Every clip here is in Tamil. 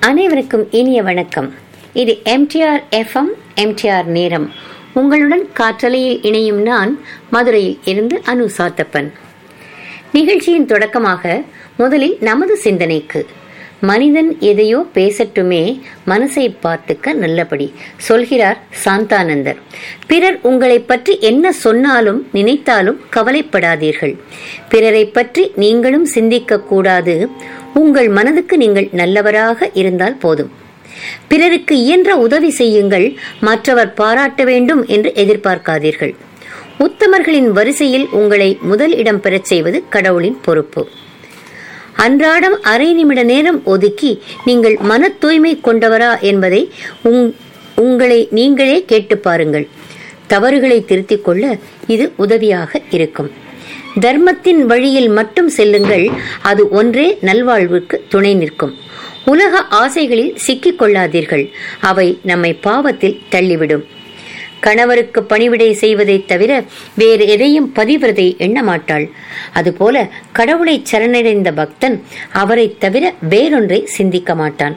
அனைவருக்கும் இனிய வணக்கம் இது எம்டிஆர் எஃப்எம் எம்டிஆர் நேரம் உங்களுடன் காற்றலையில் இணையும் நான் மதுரையில் இருந்து அனு சாத்தப்பன் நிகழ்ச்சியின் தொடக்கமாக முதலில் நமது சிந்தனைக்கு மனிதன் எதையோ பேசட்டுமே மனசை பார்த்துக்க நல்லபடி சொல்கிறார் சாந்தானந்தர் பிறர் உங்களை பற்றி என்ன சொன்னாலும் நினைத்தாலும் கவலைப்படாதீர்கள் பிறரை பற்றி நீங்களும் சிந்திக்க கூடாது உங்கள் மனதுக்கு நீங்கள் நல்லவராக இருந்தால் போதும் பிறருக்கு இயன்ற உதவி செய்யுங்கள் மற்றவர் பாராட்ட வேண்டும் என்று எதிர்பார்க்காதீர்கள் உத்தமர்களின் வரிசையில் உங்களை முதல் இடம் பெறச் செய்வது கடவுளின் பொறுப்பு அன்றாடம் அரை நிமிட நேரம் ஒதுக்கி நீங்கள் மன தூய்மை கொண்டவரா என்பதை உங்களை நீங்களே கேட்டு பாருங்கள் தவறுகளை திருத்திக் கொள்ள இது உதவியாக இருக்கும் தர்மத்தின் வழியில் மட்டும் செல்லுங்கள் அது ஒன்றே நல்வாழ்வுக்கு துணை நிற்கும் உலக ஆசைகளில் சிக்கிக் கொள்ளாதீர்கள் அவை நம்மை பாவத்தில் தள்ளிவிடும் கணவருக்கு பணிவிடை செய்வதைத் தவிர வேறு எதையும் பதிவிரதை எண்ணமாட்டாள் அதுபோல கடவுளை சரணடைந்த பக்தன் அவரைத் தவிர வேறொன்றை சிந்திக்க மாட்டான்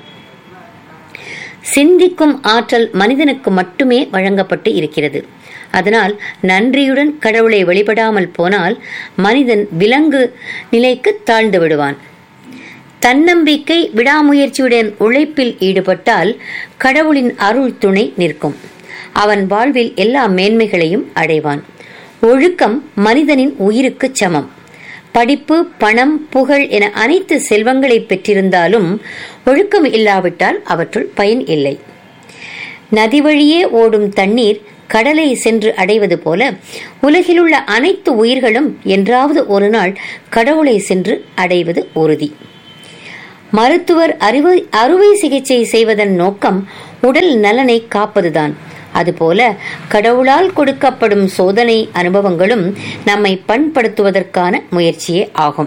சிந்திக்கும் ஆற்றல் மனிதனுக்கு மட்டுமே வழங்கப்பட்டு இருக்கிறது அதனால் நன்றியுடன் கடவுளை வழிபடாமல் போனால் மனிதன் விலங்கு நிலைக்கு தாழ்ந்து விடுவான் தன்னம்பிக்கை விடாமுயற்சியுடன் உழைப்பில் ஈடுபட்டால் கடவுளின் அருள் துணை நிற்கும் அவன் வாழ்வில் எல்லா மேன்மைகளையும் அடைவான் ஒழுக்கம் மனிதனின் உயிருக்கு சமம் படிப்பு பணம் புகழ் என அனைத்து செல்வங்களை பெற்றிருந்தாலும் ஒழுக்கம் இல்லாவிட்டால் அவற்றுள் பயன் இல்லை நதி வழியே ஓடும் தண்ணீர் கடலை சென்று அடைவது போல உலகிலுள்ள அனைத்து உயிர்களும் என்றாவது ஒரு நாள் கடவுளை சென்று அடைவது உறுதி மருத்துவர் அறுவை அறுவை சிகிச்சை செய்வதன் நோக்கம் உடல் நலனை காப்பதுதான் அதுபோல கடவுளால் கொடுக்கப்படும் சோதனை அனுபவங்களும் நம்மை பண்படுத்துவதற்கான முயற்சியே ஆகும்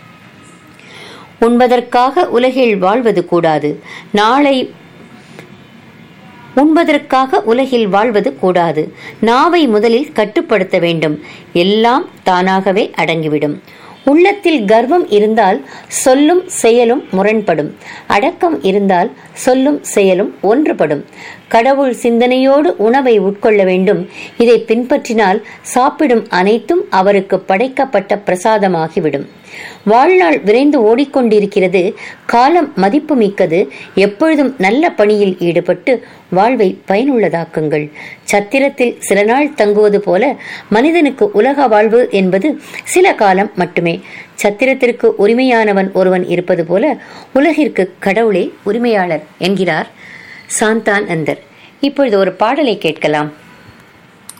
உண்பதற்காக உலகில் வாழ்வது கூடாது நாளை உண்பதற்காக உலகில் வாழ்வது கூடாது நாவை முதலில் கட்டுப்படுத்த வேண்டும் எல்லாம் தானாகவே அடங்கிவிடும் உள்ளத்தில் கர்வம் இருந்தால் சொல்லும் செயலும் முரண்படும் அடக்கம் இருந்தால் சொல்லும் செயலும் ஒன்றுபடும் கடவுள் சிந்தனையோடு உணவை உட்கொள்ள வேண்டும் இதை பின்பற்றினால் சாப்பிடும் அனைத்தும் அவருக்கு படைக்கப்பட்ட பிரசாதமாகிவிடும் வாழ்நாள் விரைந்து ஓடிக்கொண்டிருக்கிறது காலம் மதிப்பு மிக்கது எப்பொழுதும் நல்ல பணியில் ஈடுபட்டு வாழ்வை பயனுள்ளதாக்குங்கள் சத்திரத்தில் சில நாள் தங்குவது போல மனிதனுக்கு உலக வாழ்வு என்பது சில காலம் மட்டுமே சத்திரத்திற்கு உரிமையானவன் ஒருவன் இருப்பது போல உலகிற்கு கடவுளே உரிமையாளர் என்கிறார் சாந்தான் அந்தர் இப்பொழுது ஒரு பாடலை கேட்கலாம்